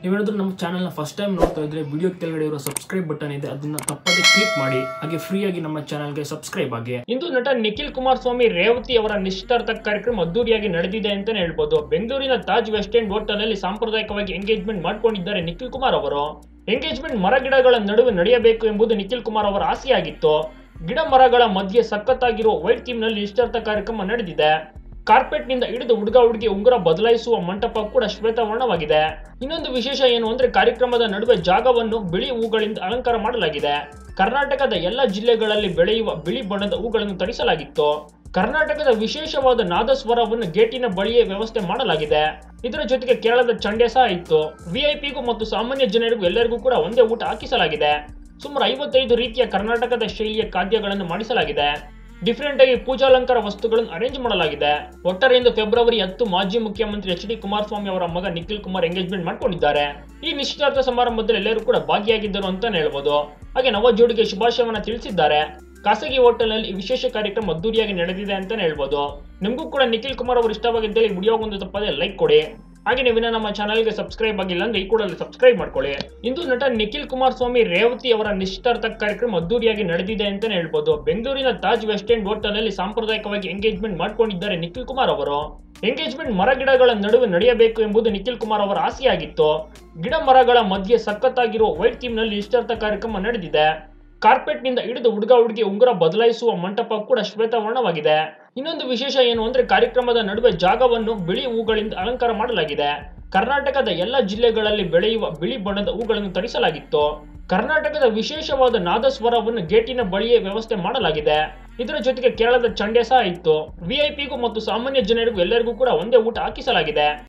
ನೀವೇನಾದ್ರೂ ನಮ್ಮ ಚಾನಲ್ನ ಫಸ್ಟ್ ಟೈಮ್ ನೋಡ್ತಾ ಇದ್ರೆ ವಿಡಿಯೋ ಕೆಳಗಡೆ ಇರೋ ಸಬ್ಸ್ಕ್ರೈಬ್ ಬಟನ್ ಇದೆ ಅದನ್ನ ತಪ್ಪದೆ ಕ್ಲಿಕ್ ಮಾಡಿ ಹಾಗೆ ಫ್ರೀಯಾಗಿ ನಮ್ಮ ಚಾನಲ್ಗೆ ಸಬ್ಸ್ಕ್ರೈಬ್ ಆಗಿ ಇಂದು ನಟ ನಿಖಿಲ್ ಕುಮಾರಸ್ವಾಮಿ ರೇವತಿ ಅವರ ನಿಶ್ಚಿತಾರ್ಥ ಕಾರ್ಯಕ್ರಮ ಅದ್ದೂರಿಯಾಗಿ ನಡೆದಿದೆ ಅಂತಾನೆ ಹೇಳ್ಬೋದು ಬೆಂಗಳೂರಿನ ತಾಜ್ ವೆಸ್ಟ್ ಎಂಡ್ ಹೋಟೆಲ್ ಅಲ್ಲಿ ಸಾಂಪ್ರದಾಯಿಕವಾಗಿ ಎಂಗೇಜ್ಮೆಂಟ್ ಮಾಡ್ಕೊಂಡಿದ್ದಾರೆ ನಿಖಿಲ್ ಕುಮಾರ್ ಅವರು ಎಂಗೇಜ್ಮೆಂಟ್ ಮರ ಗಿಡಗಳ ನಡುವೆ ನಡೆಯಬೇಕು ಎಂಬುದು ನಿಖಿಲ್ ಕುಮಾರ್ ಅವರ ಆಸೆಯಾಗಿತ್ತು ಗಿಡ ಮರಗಳ ಮಧ್ಯೆ ಸಖತ್ತಾಗಿರುವ ವೈಟ್ ಥೀಮ್ ನಲ್ಲಿ ನಿಶ್ಚಿತಾರ್ಥ ಕಾರ್ಯಕ್ರಮ ನಡೆದಿದೆ ಕಾರ್ಪೆಟ್ ನಿಂದ ಹಿಡಿದು ಹುಡುಗ ಹುಡುಗಿ ಉಂಗುರ ಬದಲಾಯಿಸುವ ಮಂಟಪ ಕೂಡ ಶ್ವೇತವರ್ಣವಾಗಿದೆ ಇನ್ನೊಂದು ವಿಶೇಷ ಏನು ಅಂದ್ರೆ ಕಾರ್ಯಕ್ರಮದ ನಡುವೆ ಜಾಗವನ್ನು ಬಿಳಿ ಹೂಗಳಿಂದ ಅಲಂಕಾರ ಮಾಡಲಾಗಿದೆ ಕರ್ನಾಟಕದ ಎಲ್ಲ ಜಿಲ್ಲೆಗಳಲ್ಲಿ ಬೆಳೆಯುವ ಬಿಳಿ ಬಣ್ಣದ ಹೂಗಳನ್ನು ತರಿಸಲಾಗಿತ್ತು ಕರ್ನಾಟಕದ ವಿಶೇಷವಾದ ನಾದಸ್ವರವನ್ನು ಗೇಟಿನ ಬಳಿಯೇ ವ್ಯವಸ್ಥೆ ಮಾಡಲಾಗಿದೆ ಇದರ ಜೊತೆಗೆ ಕೇರಳದ ಚಂಡೆ ಸಹ ಇತ್ತು ವಿಐಪಿಗೂ ಮತ್ತು ಸಾಮಾನ್ಯ ಜನರಿಗೂ ಎಲ್ಲರಿಗೂ ಕೂಡ ಒಂದೇ ಊಟ ಹಾಕಿಸಲಾಗಿದೆ ಸುಮಾರು ಐವತ್ತೈದು ರೀತಿಯ ಕರ್ನಾಟಕದ ಶೈಲಿಯ ಖಾದ್ಯಗಳನ್ನು ಮಾಡಿಸಲಾಗಿದೆ ಡಿಫರೆಂಟ್ ಆಗಿ ಪೂಜಾಲಂಕಾರ ವಸ್ತುಗಳನ್ನು ಅರೇಂಜ್ ಮಾಡಲಾಗಿದೆ ಒಟ್ಟಾರೆಯಿಂದ ಫೆಬ್ರವರಿ ಹತ್ತು ಮಾಜಿ ಮುಖ್ಯಮಂತ್ರಿ ಎಚ್ ಡಿ ಕುಮಾರಸ್ವಾಮಿ ಅವರ ಮಗ ನಿಖಿಲ್ ಕುಮಾರ್ ಎಂಗೇಜ್ಮೆಂಟ್ ಮಾಡ್ಕೊಂಡಿದ್ದಾರೆ ಈ ನಿಶ್ಚಿತಾರ್ಥ ಸಮಾರಂಭದಲ್ಲಿ ಎಲ್ಲರೂ ಕೂಡ ಭಾಗಿಯಾಗಿದ್ದರು ಅಂತಾನೆ ಹೇಳ್ಬೋದು ಹಾಗೆ ನವ ಜೋಡಿಗೆ ಶುಭಾಶಯವನ್ನ ತಿಳಿಸಿದ್ದಾರೆ ಖಾಸಗಿ ಹೋಟೆಲ್ನಲ್ಲಿ ಈ ವಿಶೇಷ ಕಾರ್ಯಕ್ರಮ ಅದ್ದೂರಿಯಾಗಿ ನಡೆದಿದೆ ಅಂತಾನೆ ಹೇಳ್ಬೋದು ನಿಮಗೂ ಕೂಡ ನಿಖಿಲ್ ಕುಮಾರ್ ಅವರು ಇಷ್ಟವಾಗಿದ್ದಲ್ಲಿ ವಿಡಿಯೋ ಒಂದು ತಪ್ಪದೆ ಲೈಕ್ ಕೊಡಿ ಹಾಗೆ ನೀವಿನ ನಮ್ಮ ಚಾನಲ್ಗೆ ಸಬ್ಸ್ಕ್ರೈಬ್ ಆಗಿಲ್ಲ ಅಂದ್ರೆ ಈ ಕೂಡಲೇ ಸಬ್ಸ್ಕ್ರೈಬ್ ಮಾಡ್ಕೊಳ್ಳಿ ಇಂದು ನಟ ನಿಖಿಲ್ ಕುಮಾರಸ್ವಾಮಿ ರೇವತಿ ಅವರ ನಿಶ್ಚಿತಾರ್ಥ ಕಾರ್ಯಕ್ರಮ ಅದ್ದೂರಿಯಾಗಿ ನಡೆದಿದೆ ಅಂತಾನೆ ಹೇಳ್ಬೋದು ಬೆಂಗಳೂರಿನ ತಾಜ್ ವೆಸ್ಟ್ ಎಂಡ್ ಹೋಟೆಲ್ ಅಲ್ಲಿ ಸಾಂಪ್ರದಾಯಿಕವಾಗಿ ಎಂಗೇಜ್ಮೆಂಟ್ ಮಾಡ್ಕೊಂಡಿದ್ದಾರೆ ನಿಖಿಲ್ ಕುಮಾರ್ ಅವರು ಎಂಗೇಜ್ಮೆಂಟ್ ಮರ ಗಿಡಗಳ ನಡುವೆ ನಡೆಯಬೇಕು ಎಂಬುದು ನಿಖಿಲ್ ಕುಮಾರ್ ಅವರ ಆಸೆಯಾಗಿತ್ತು ಗಿಡ ಮರಗಳ ಮಧ್ಯೆ ಸಖತ್ತಾಗಿರುವ ವೈಟ್ ಥೀಮ್ ನಲ್ಲಿ ನಿಶ್ಚಿತಾರ್ಥ ಕಾರ್ಯಕ್ರಮ ನಡೆದಿದೆ ಕಾರ್ಪೆಟ್ ನಿಂದ ಹಿಡಿದು ಹುಡುಗ ಹುಡುಗಿ ಉಂಗುರ ಬದಲಾಯಿಸುವ ಮಂಟಪ ಕೂಡ ಶ್ವೇತವರ್ಣವಾಗಿದೆ ಇನ್ನೊಂದು ವಿಶೇಷ ಏನು ಅಂದ್ರೆ ಕಾರ್ಯಕ್ರಮದ ನಡುವೆ ಜಾಗವನ್ನು ಬಿಳಿ ಹೂಗಳಿಂದ ಅಲಂಕಾರ ಮಾಡಲಾಗಿದೆ ಕರ್ನಾಟಕದ ಎಲ್ಲ ಜಿಲ್ಲೆಗಳಲ್ಲಿ ಬೆಳೆಯುವ ಬಿಳಿ ಬಣ್ಣದ ಹೂಗಳನ್ನು ತರಿಸಲಾಗಿತ್ತು ಕರ್ನಾಟಕದ ವಿಶೇಷವಾದ ನಾದಸ್ವರವನ್ನು ಗೇಟಿನ ಬಳಿಯೇ ವ್ಯವಸ್ಥೆ ಮಾಡಲಾಗಿದೆ ಇದರ ಜೊತೆಗೆ ಕೇರಳದ ಚಂಡೆ ಸಹ ಇತ್ತು ವಿಐಪಿಗೂ ಮತ್ತು ಸಾಮಾನ್ಯ ಜನರಿಗೂ ಎಲ್ಲರಿಗೂ ಕೂಡ ಒಂದೇ ಊಟ ಹಾಕಿಸಲಾಗಿದೆ